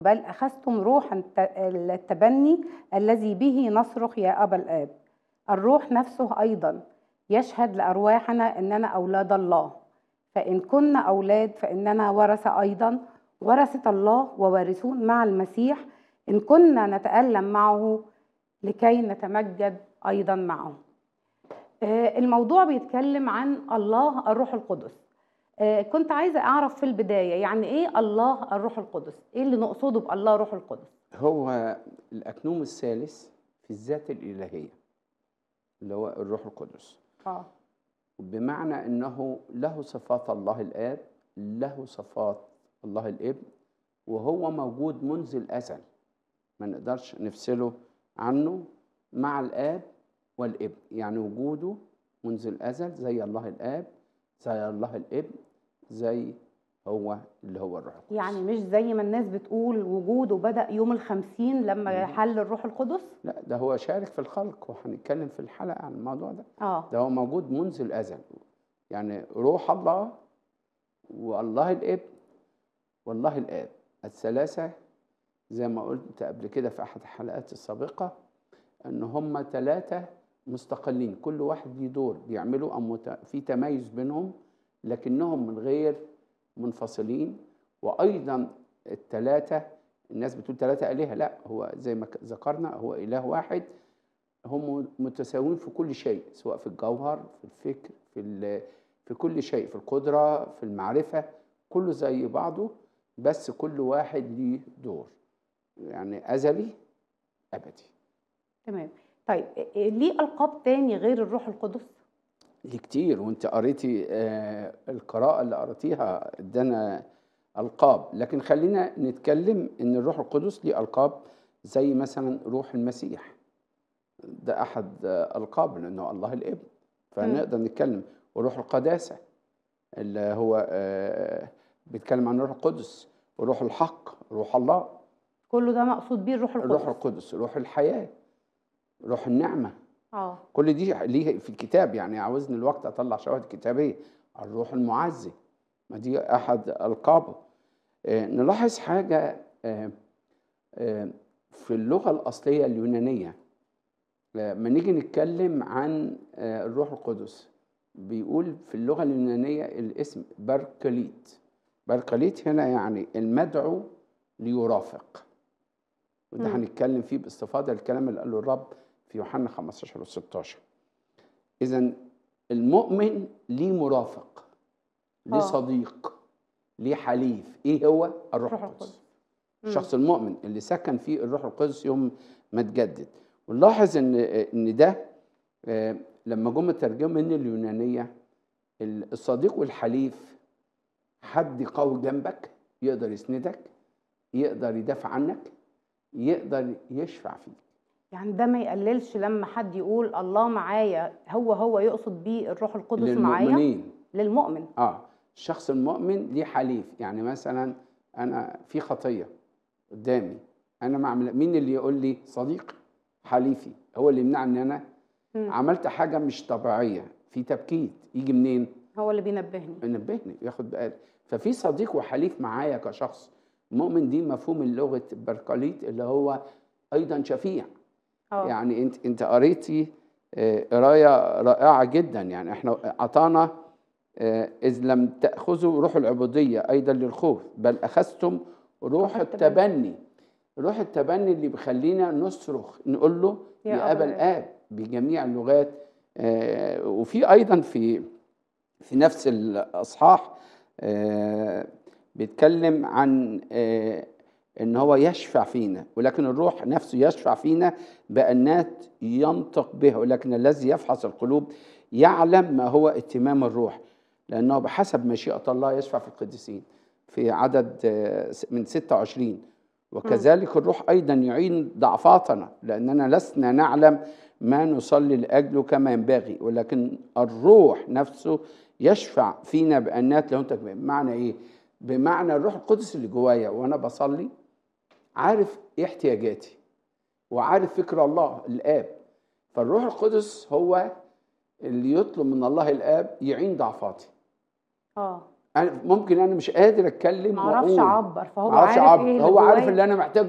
بل أخذتم روح الت- التبني الذي به نصرخ يا أبا الآب الروح نفسه أيضا يشهد لأرواحنا أننا أولاد الله فإن كنا أولاد فإننا ورثة أيضا ورثة الله ووارثون مع المسيح إن كنا نتألم معه لكي نتمجد أيضا معه آه، الموضوع بيتكلم عن الله الروح القدس آه، كنت عايزة أعرف في البداية يعني إيه الله الروح القدس إيه اللي نقصده بالله روح القدس هو الأكنوم الثالث في الذات الإلهية اللي هو الروح القدس آه بمعنى أنه له صفات الله الآب له صفات الله الابن وهو موجود منذ الأزل ما نقدرش نفصله عنه مع الآب والابن يعني وجوده منذ الأزل زي الله الآب زي الله الابن زي هو اللي هو الروح القدس يعني مش زي ما الناس بتقول وجوده بدأ يوم الخمسين لما مم. حل الروح القدس لا ده هو شارك في الخلق وهنتكلم في الحلقة عن الموضوع ده آه ده هو موجود منذ الأزل يعني روح الله والله الابن والله الآب الثلاثة زي ما قلت قبل كده في أحد الحلقات السابقة إن هم ثلاثة مستقلين كل واحد ليه دور بيعملوا أو مت- في تميز بينهم لكنهم من غير منفصلين وأيضا الثلاثة الناس بتقول ثلاثة آلهة لا هو زي ما ك- ذكرنا هو إله واحد هم متساويين في كل شيء سواء في الجوهر في الفكر في ال- في كل شيء في القدرة في المعرفة كله زي بعضه بس كل واحد ليه دور يعني أزلي أبدي تمام طيب إيه- ليه ألقاب تاني غير الروح القدس؟ ليه كتير وانت قريتي آه القراءة اللي قريتيها ادانا ألقاب لكن خلينا نتكلم ان الروح القدس ليه ألقاب زي مثلا روح المسيح ده أحد آه ألقاب لأنه الله الابن فنقدر نتكلم وروح القداسة اللي هو آه بيتكلم عن الروح القدس وروح الحق روح الله كله ده مقصود بيه الروح القدس الروح القدس روح الحياة روح النعمة اه كل دي ليه في الكتاب يعني عاوزني الوقت اطلع شواهد كتابيه الروح المعزي ما دي احد القابه آه، نلاحظ حاجه آه، آه، في اللغه الاصليه اليونانيه لما نيجي نتكلم عن آه، الروح القدس بيقول في اللغه اليونانيه الاسم باركليت باركليت هنا يعني المدعو ليرافق وده مم. هنتكلم فيه باستفاضه الكلام اللي قاله الرب في يوحنا 15 و 16 اذا المؤمن ليه مرافق ليه آه. صديق ليه حليف ايه هو الروح الروح القدس القدس مم. الشخص المؤمن اللي سكن فيه الروح القدس يوم ما اتجدد ونلاحظ ان ان ده آه، لما جم ترجمه من اليونانيه ال- الصديق والحليف حد قوي جنبك يقدر يسندك يقدر يدافع عنك يقدر يشفع فيك يعني ده ما يقللش لما حد يقول الله معايا هو هو يقصد بيه الروح القدس معايا للمؤمنين للمؤمن اه الشخص المؤمن ليه حليف يعني مثلا انا في خطيه قدامي انا ما اعمل مين اللي يقول لي صديق حليفي هو اللي يمنعني ان انا مم. عملت حاجه مش طبيعيه في تبكيت يجي منين هو اللي بينبهني ينبهني ياخد بالي ففي صديق وحليف معايا كشخص مؤمن دي مفهوم اللغه بركاليت اللي هو ايضا شفيع اه يعني انت انت قريتي آه، قرايه رائعه جدا يعني احنا اعطانا آه، اذ لم تاخذوا روح العبوديه ايضا للخوف بل اخذتم روح روح التبني. التبني روح التبني اللي بيخلينا نصرخ نقول له يا يا أبا ابا الاب بجميع اللغات آه، وفي ايضا في في نفس الاصحاح آه، بيتكلم عن آه، ان هو يشفع فينا ولكن الروح نفسه يشفع فينا بانات ينطق به ولكن الذي يفحص القلوب يعلم ما هو اتمام الروح لانه بحسب مشيئه الله يشفع في القديسين في عدد آه، من 26 وكذلك الروح ايضا يعين ضعفاتنا لاننا لسنا نعلم ما نصلي لاجله كما ينبغي ولكن الروح نفسه يشفع فينا بانات لا ينطق بها بمعنى ايه بمعنى الروح القدس اللي جوايا وانا بصلي عارف ايه احتياجاتي وعارف فكر الله الاب فالروح القدس هو اللي يطلب من الله الاب يعين ضعفاتي اه أنا ممكن انا مش قادر اتكلم ما اعرفش واقول اعبر فهو ما اعرفش عارف اعبر ايه اللي هو عارف جوايا. اللي انا محتاج